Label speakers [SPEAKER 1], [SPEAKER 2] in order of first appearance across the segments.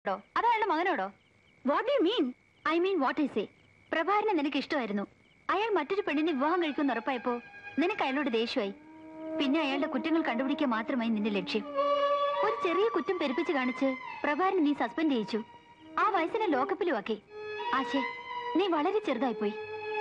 [SPEAKER 1] ോ അത് അയാളുടെ മകനോടോ what you mean I mean what I say പ്രഭാകരനെ നിനക്ക് ഇഷ്ടമായിരുന്നു അയാൾ മറ്റൊരു പെണ്ണിനെ വിവാഹം കഴിക്കുമെന്ന് ഉറപ്പായപ്പോ നിനക്ക് അയാളോട് ദേഷ്യമായി പിന്നെ അയാളുടെ കുറ്റങ്ങൾ കണ്ടുപിടിക്കുക മാത്രമായി നിന്റെ ലക്ഷ്യം ഒരു ചെറിയ കുറ്റം പെരുപ്പിച്ച് കാണിച്ച് പ്രഭാകരനെ നീ സസ്പെൻഡ് ചെയ്യിച്ചു ആ വയസ്സിനെ ലോക്കപ്പിലും ആക്കി ആശേ നീ വളരെ ചെറുതായിപ്പോയി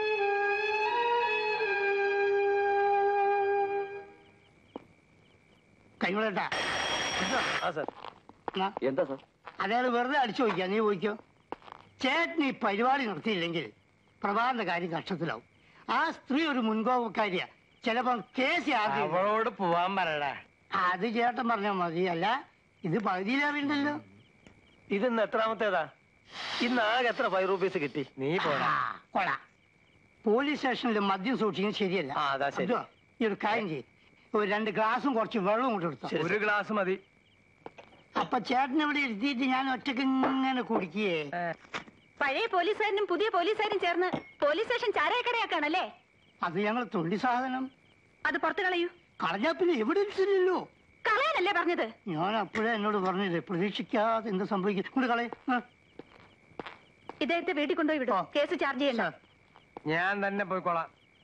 [SPEAKER 2] കൈകൊള്ളട്ടാ
[SPEAKER 3] ആ സാർ എന്താ സാർ
[SPEAKER 2] അയാൾ വെറുതെ അടിച്ചു നോക്കിയാ നീ പോയിക്കോ ചേട്ടൻ ഈ പരിപാടി നിർത്തിയില്ലെങ്കിൽ പ്രഭാകരന്റെ കാര്യം കഷ്ടത്തിലാവും ആ സ്ത്രീ ഒരു മുൻകോപക്കാരിയാ ചിലപ്പം കേസ് ആദ്യം
[SPEAKER 3] അവളോട് പോവാൻ പറയടാ
[SPEAKER 2] അത് ചേട്ടൻ പറഞ്ഞാൽ മതി അല്ല ഇത് പകുതിയിലറിയണ്ടല്ലോ
[SPEAKER 3] ഇതെന്ന് എത്രാമത്തേതാ ഇന്ന് ആകെ എത്ര ഫൈവ് റുപ്പീസ് കിട്ടി നീ പോടാ
[SPEAKER 2] കൊള പോലീസ് സ്റ്റേഷനിൽ മദ്യം സൂക്ഷിക്കുന്നത് ശരിയല്ല
[SPEAKER 3] ആ, അതാ ശരി.
[SPEAKER 2] അബ്ദു, ഈ ഒരു കാര്യം ചെയ്യ് ഒരു രണ്ട് ഗ്ലാസും കുറച്ച് വെള്ളവും കൊണ്ട് എടുത്തു
[SPEAKER 3] ഒരു ഗ്ലാസ് മതി
[SPEAKER 2] അപ്പൊ ചേട്ടൻ ഇവിടെ ഇരുത്തിയിട്ട് ഞാൻ ഒറ്റക്ക് ഇങ്ങനെ കുടിക്കേ
[SPEAKER 1] പഴയ പോലീസുകാരനും പുതിയ പോലീസുകാരും ചേർന്ന് പോലീസ് സ്റ്റേഷൻ ചാരായക്കടയാക്കാണല്ലേ
[SPEAKER 2] അത് ഞങ്ങൾ തൊണ്ടി സാധനം
[SPEAKER 1] അത് പുറത്തു കളയൂ
[SPEAKER 2] കളഞ്ഞാ പിന്നെ എവിടെ ഇല്ലല്ലോ
[SPEAKER 1] കളയാനല്ലേ പറഞ്ഞത്
[SPEAKER 2] ഞാൻ അപ്പോഴേ എന്നോട് പറഞ്ഞത് പ്രതീക്ഷിക്കാതെ എന്ത് സംഭവിക്കും കൊണ്ട് കളയും
[SPEAKER 1] ഇദ്ദേഹത്തെ വീട്ടിൽ കൊണ്ടുപോയി വിടും
[SPEAKER 2] ആ.
[SPEAKER 1] കേസ് ചാർജ് ചെയ്യണ്ട
[SPEAKER 3] ഞാൻ തന്നെ പോയിക്കോളാം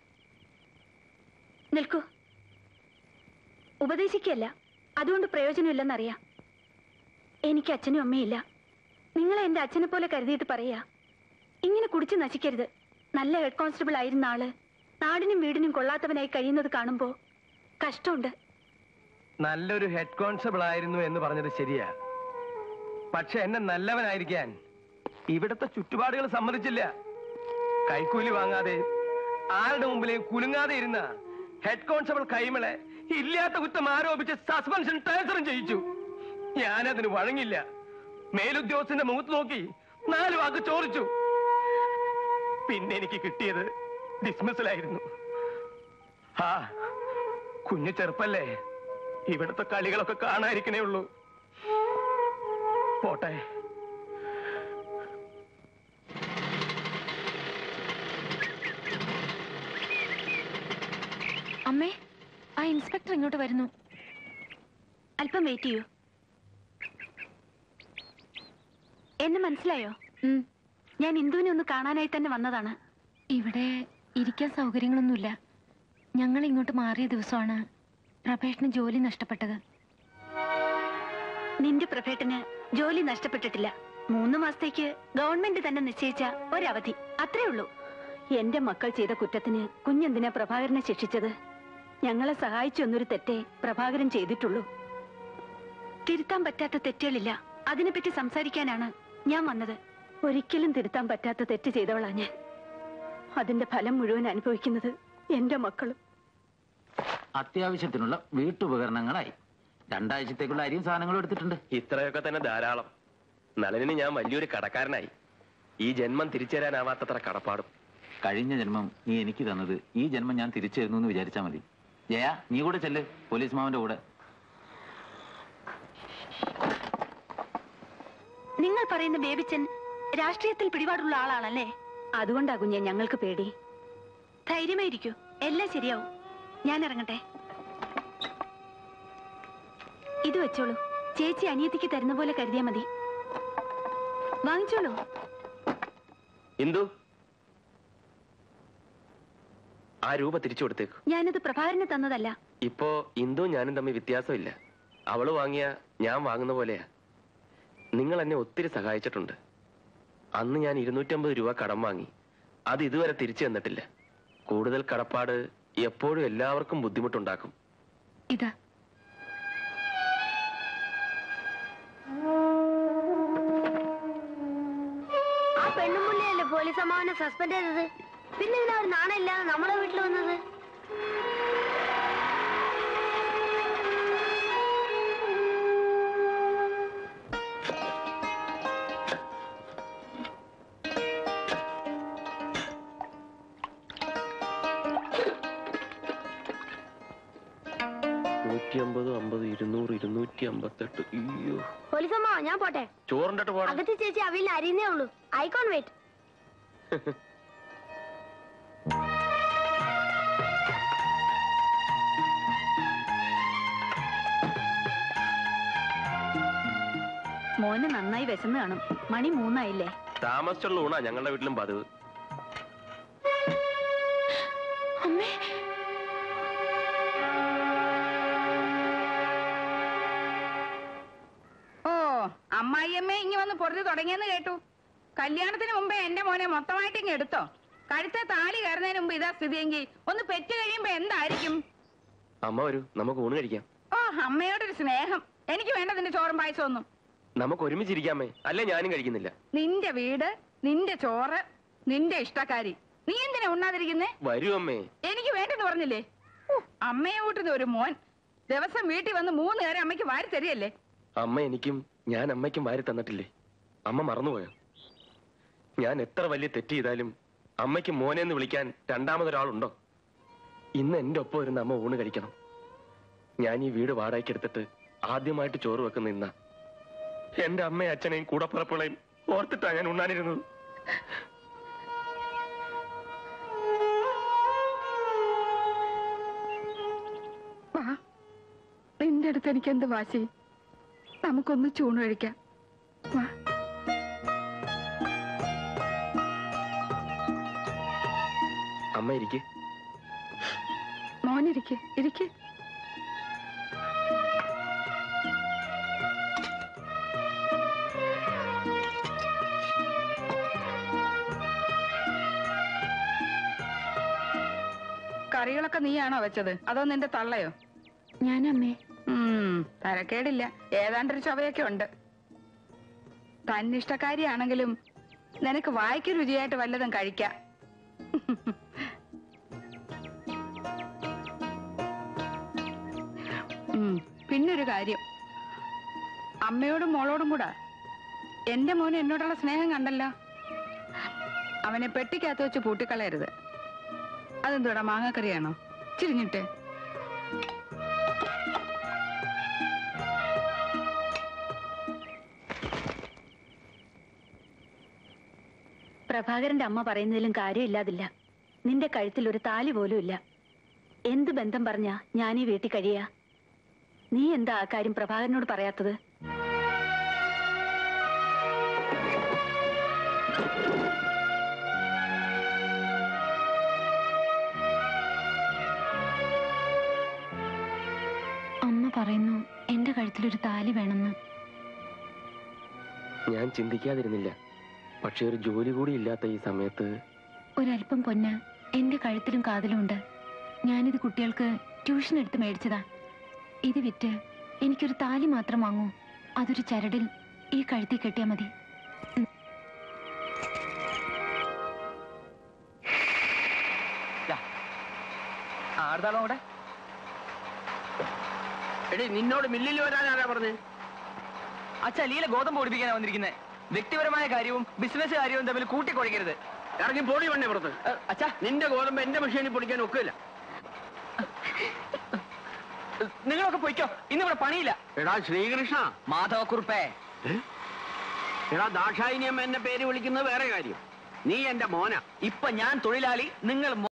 [SPEAKER 1] നിൽക്കൂ ഉപദേശിക്കല്ല അതുകൊണ്ട് പ്രയോജനമില്ലെന്നറിയാം എനിക്ക് അച്ഛനും അമ്മയില്ല നിങ്ങളെ എന്റെ അച്ഛനെ പോലെ കരുതിയിട്ട് പറയാ ഇങ്ങനെ കുടിച്ച് നശിക്കരുത് നല്ല ഹെഡ് കോൺസ്റ്റബിൾ ആയിരുന്ന ആള് നാടിനും വീടിനും കൊള്ളാത്തവനായി കഴിയുന്നത് കാണുമ്പോ കഷ്ടമുണ്ട്
[SPEAKER 3] നല്ലൊരു ഹെഡ് കോൺസ്റ്റബിൾ ആയിരുന്നു എന്ന് പറഞ്ഞത് ശരിയാ പക്ഷെ എന്നെ നല്ലവനായിരിക്കാൻ ഇവിടുത്തെ ചുറ്റുപാടുകൾ സമ്മതിച്ചില്ല കൈക്കൂലി വാങ്ങാതെ ആരുടെ മുമ്പിലെയും കുലുങ്ങാതെ ഇരുന്ന ഹെഡ് കോൺസ്റ്റബിൾ കൈമളെ ഇല്ലാത്ത കുറ്റം ആരോപിച്ച് സസ്പെൻഷൻ ട്രാൻസ്ഫറും ചെയ്യിച്ചു ഞാനതിന് വഴങ്ങില്ല മേലുദ്യോഗസ്ഥന്റെ മുഖത്ത് നോക്കി നാല് വാക്ക് ചോദിച്ചു പിന്നെ എനിക്ക് കിട്ടിയത് ഡിസ്മിസലായിരുന്നു ആ കുഞ്ഞു ചെറുപ്പല്ലേ ഇവിടുത്തെ കളികളൊക്കെ കാണാതിരിക്കണേ ഉള്ളൂ പോട്ടെ
[SPEAKER 1] അമ്മേ ആ ഇൻസ്പെക്ടർ ഇങ്ങോട്ട് വരുന്നു അല്പം വെയിറ്റ് ചെയ്യൂ എന്നെ മനസ്സിലായോ ഞാൻ ഇന്ദുവിനെ ഒന്ന് കാണാനായി തന്നെ വന്നതാണ്
[SPEAKER 4] ഇവിടെ ഇരിക്കാൻ സൗകര്യങ്ങളൊന്നുമില്ല ഞങ്ങൾ ഇങ്ങോട്ട് മാറിയ ദിവസമാണ് പ്രഭേഷന് ജോലി നഷ്ടപ്പെട്ടത്
[SPEAKER 1] നിന്റെ പ്രഭേട്ടന് ജോലി നഷ്ടപ്പെട്ടിട്ടില്ല മൂന്ന് മാസത്തേക്ക് ഗവൺമെന്റ് തന്നെ നിശ്ചയിച്ച ഒരവധി അത്രേ ഉള്ളൂ എന്റെ മക്കൾ ചെയ്ത കുറ്റത്തിന് കുഞ്ഞെന്തിനാ പ്രഭാകരനെ ശിക്ഷിച്ചത് ഞങ്ങളെ സഹായിച്ചൊന്നൊരു തെറ്റേ പ്രഭാകരൻ ചെയ്തിട്ടുള്ളൂ തിരുത്താൻ പറ്റാത്ത തെറ്റുകളില്ല അതിനെപ്പറ്റി സംസാരിക്കാനാണ് ഞാൻ വന്നത് ഒരിക്കലും തിരുത്താൻ പറ്റാത്ത തെറ്റ് ചെയ്തവളാ ഞാൻ അതിന്റെ ഫലം മുഴുവൻ അനുഭവിക്കുന്നത് എന്റെ മക്കളും
[SPEAKER 5] അത്യാവശ്യത്തിനുള്ള വീട്ടുപകരണങ്ങളായി രണ്ടാഴ്ചത്തേക്കുള്ള അരിയും സാധനങ്ങളും എടുത്തിട്ടുണ്ട്
[SPEAKER 6] ഇത്രയൊക്കെ തന്നെ ധാരാളം നളനിന് ഞാൻ വലിയൊരു കടക്കാരനായി ഈ ജന്മം തിരിച്ചു തരാനാവാത്തത്ര കടപ്പാടും
[SPEAKER 5] കഴിഞ്ഞ ജന്മം നീ എനിക്ക് തന്നത് ഈ ജന്മം ഞാൻ തിരിച്ചു തരുന്നു എന്ന് വിചാരിച്ചാൽ മതി ജയ നീ കൂടെ ചെല്ല് പോലീസ് മാമന്റെ കൂടെ
[SPEAKER 1] നിങ്ങൾ പറയുന്ന ബേബിച്ചൻ രാഷ്ട്രീയത്തിൽ പിടിപാടുള്ള ആളാണല്ലേ അതുകൊണ്ടാ കുഞ്ഞെ ഞങ്ങൾക്ക് പേടി ധൈര്യമായിരിക്കൂ എല്ലാം ശരിയാവും ഞാൻ ഇറങ്ങട്ടെ ഇത് വെച്ചോളൂ ചേച്ചി അനിയത്തിക്ക് തരുന്ന പോലെ കരുതിയാ മതി വാങ്ങിച്ചോളൂ
[SPEAKER 6] ഇന്ദു ആ രൂപ തിരിച്ചു കൊടുത്തേക്കു
[SPEAKER 1] ഞാനത് പ്രഭാകരന് തന്നതല്ല
[SPEAKER 6] ഇപ്പോ ഇന്ദു ഞാനും തമ്മിൽ വ്യത്യാസമില്ല അവള് വാങ്ങിയ ഞാൻ വാങ്ങുന്ന പോലെയാ നിങ്ങൾ എന്നെ ഒത്തിരി സഹായിച്ചിട്ടുണ്ട് അന്ന് ഞാൻ ഇരുന്നൂറ്റമ്പത് രൂപ കടം വാങ്ങി അത് ഇതുവരെ തിരിച്ചു തന്നിട്ടില്ല കൂടുതൽ കടപ്പാട് എപ്പോഴും എല്ലാവർക്കും ബുദ്ധിമുട്ടുണ്ടാക്കും
[SPEAKER 4] ഇതാ
[SPEAKER 7] ആ പെണ്ണുമുള്ളിയല്ലേ പോലീസ് അമ്മാവനെ സസ്പെൻഡ് ചെയ്തത് പിന്നെ ഇതിനാ ഒരു നാണയം ഇല്ലാതെ നമ്മുടെ വീട്ടിൽ വന്നത്
[SPEAKER 6] നൂറ്റി അമ്പത് അമ്പത് ഇരുന്നൂറ് ഇരുന്നൂറ്റി അമ്പത്തെട്ട് അയ്യോ
[SPEAKER 7] പോലീസ് അമ്മാവ ഞാൻ പോട്ടെ
[SPEAKER 6] ചോറിൻ്റെ പോടാ
[SPEAKER 7] അകത്ത് ചേച്ചി അവിയിൽ അരിയുന്നേ ഉള്ളൂ ഐക്കോൺ വെയിറ്റ്
[SPEAKER 1] മോന് നന്നായി വിശന്ന് കാണും മണി മൂന്നായില്ലേ
[SPEAKER 6] താമസിച്ചുള്ള ഊണാ ഞങ്ങളുടെ വീട്ടിലും പതിവ്
[SPEAKER 4] അമ്മേ
[SPEAKER 8] ഓ അമ്മായിയമ്മ ഇങ്ങി വന്ന് പൊറുതി തുടങ്ങിയെന്ന് കേട്ടു കല്യാണത്തിന് മുമ്പേ എന്റെ മോനെ മൊത്തമായിട്ട് ഇങ്ങ് എടുത്തോ കഴുത്തെ താലി കയറുന്നതിന് മുമ്പ് ഇതാ സ്ഥിതിയെങ്കിൽ ഒന്ന് പെറ്റ് കഴിയുമ്പോ എന്തായിരിക്കും
[SPEAKER 6] അമ്മ വരൂ നമുക്ക് ഊണ് കഴിക്കാം
[SPEAKER 8] ഓ അമ്മയോടൊരു സ്നേഹം എനിക്ക് വേണ്ട നിന്റെ ചോറും പായസമൊന്നും
[SPEAKER 6] നമുക്ക് ഒരുമിച്ചിരിക്കാമേ അല്ലേ ഞാനും കഴിക്കുന്നില്ല
[SPEAKER 8] നിന്റെ വീട് നിന്റെ ചോറ് നിന്റെ ഇഷ്ടക്കാരി നീ എന്തിനാ ഉണ്ണാതിരിക്കുന്നേ
[SPEAKER 6] വരൂ അമ്മേ
[SPEAKER 8] എനിക്ക് വേണ്ടെന്ന് പറഞ്ഞില്ലേ ഉ, അമ്മയെ കൂട്ടുന്ന ഒരു മോൻ ദിവസം വീട്ടിൽ വന്ന് മൂന്ന് നേരം അമ്മയ്ക്ക് വാരി തരികയല്ലേ
[SPEAKER 6] അമ്മ എനിക്കും ഞാൻ അമ്മയ്ക്കും വാരി തന്നിട്ടില്ലേ അമ്മ മറന്നുപോയോ ഞാൻ എത്ര വലിയ തെറ്റ് ചെയ്താലും അമ്മയ്ക്ക് മോനെ എന്ന് വിളിക്കാൻ രണ്ടാമതൊരാളുണ്ടോ ഇന്ന് എന്റെ ഒപ്പം ഇരുന്ന് അമ്മ ഊണ് കഴിക്കണം ഞാൻ ഈ വീട് വാടകയ്ക്ക് എടുത്തിട്ട് ആദ്യമായിട്ട് ചോറ് വെക്കുന്ന ഇന്ന എന്റെ അമ്മയും അച്ഛനെയും കൂടപ്പുറപ്പുകളെയും ഓർത്തിട്ടാ ഞാൻ ഉണ്ണാനിരുന്നത്
[SPEAKER 8] വാ നിന്റെ അടുത്ത് എനിക്ക് എന്ത് വാശി നമുക്കൊന്ന് ചൂണ് കഴിക്കാം വാ
[SPEAKER 6] അമ്മ ഇരിക്ക്
[SPEAKER 8] മോനിരിക്കെ ഇരിക്കെ കറികളൊക്കെ നീയാണോ വെച്ചത് അതോ നിന്റെ തള്ളയോ
[SPEAKER 4] ഞാനമ്മേ
[SPEAKER 8] ഉം, തരക്കേടില്ല ഏതാണ്ടൊരു ചവയൊക്കെ ഉണ്ട് തന്നിഷ്ടക്കാരിയാണെങ്കിലും നിനക്ക് വായിക്ക് രുചിയായിട്ട് വല്ലതും കഴിക്കാം ഉം, പിന്നൊരു കാര്യം അമ്മയോടും മോളോടും കൂടെ എന്റെ മോന് എന്നോടുള്ള സ്നേഹം കണ്ടല്ലോ അവനെ പെട്ടിക്കകത്ത് വെച്ച് പൂട്ടിക്കളയരുത് അതെന്തോടാ മാങ്ങാക്കറിയാണോ ചിരിഞ്ഞിട്ട്
[SPEAKER 1] പ്രഭാകരന്റെ അമ്മ പറയുന്നതിലും കാര്യമില്ലാതില്ല നിന്റെ കഴുത്തിൽ ഒരു താലി പോലും ഇല്ല എന്ത് ബന്ധം പറഞ്ഞാ ഞാൻ ഈ വീട്ടിൽ കഴിയാ നീ എന്താ ആ കാര്യം പ്രഭാകരനോട് പറയാത്തത്
[SPEAKER 4] അമ്മ പറയുന്നു എന്റെ കഴുത്തിലൊരു താലി വേണമെന്ന്
[SPEAKER 6] ഞാൻ ചിന്തിക്കാതിരുന്നില്ല പക്ഷെ ഒരു ജോലി കൂടി ഇല്ലാത്ത ഈ സമയത്ത്
[SPEAKER 4] ഒരല്പം പൊന്ന് എന്റെ കഴുത്തിലും കാതിലും ഉണ്ട് ഞാനിത് കുട്ടികൾക്ക് ട്യൂഷൻ എടുത്ത് മേടിച്ചതാ ഇത് വിറ്റ് എനിക്കൊരു താലി മാത്രം വാങ്ങൂ അതൊരു ചരടിൽ ഈ കഴുത്തി കെട്ടിയാ മതി
[SPEAKER 3] ആർതാണോ അവിടെ
[SPEAKER 9] എടി നിന്നോട് മില്ലിൽ വരാൻ ആരാ പറഞ്ഞേ
[SPEAKER 3] അച്ഛാ ലീല ഗോതമ്പ് ഓടിപ്പിക്കാനാ വന്നിരിക്കുന്നത് വ്യക്തിപരമായ കാര്യവും ബിസിനസ് കാര്യവും തമ്മിൽ കൂട്ടിക്കുഴയ്ക്കരുത്
[SPEAKER 9] ഇറങ്ങി പോടി വണ്ണേ പുറത്ത്
[SPEAKER 3] അച്ഛാ
[SPEAKER 9] നിന്റെ ഗോതമ്പ് എന്റെ മെഷീനിൽ പൊടിക്കാൻ ഒക്കില്ല
[SPEAKER 3] നിങ്ങളൊക്കെ പൊയ്ക്കോ ഇന്നിവിടെ പണിയില്ല
[SPEAKER 9] എടാ ശ്രീകൃഷ്ണ
[SPEAKER 3] മാധവക്കുറുപ്പേ
[SPEAKER 9] എടാ ദാക്ഷായിനിയമ്മ എന്നെ പേര് വിളിക്കുന്നത് വേറെ കാര്യം നീ എന്റെ മോന
[SPEAKER 3] ഇപ്പൊ ഞാൻ തൊഴിലാളി നിങ്ങൾ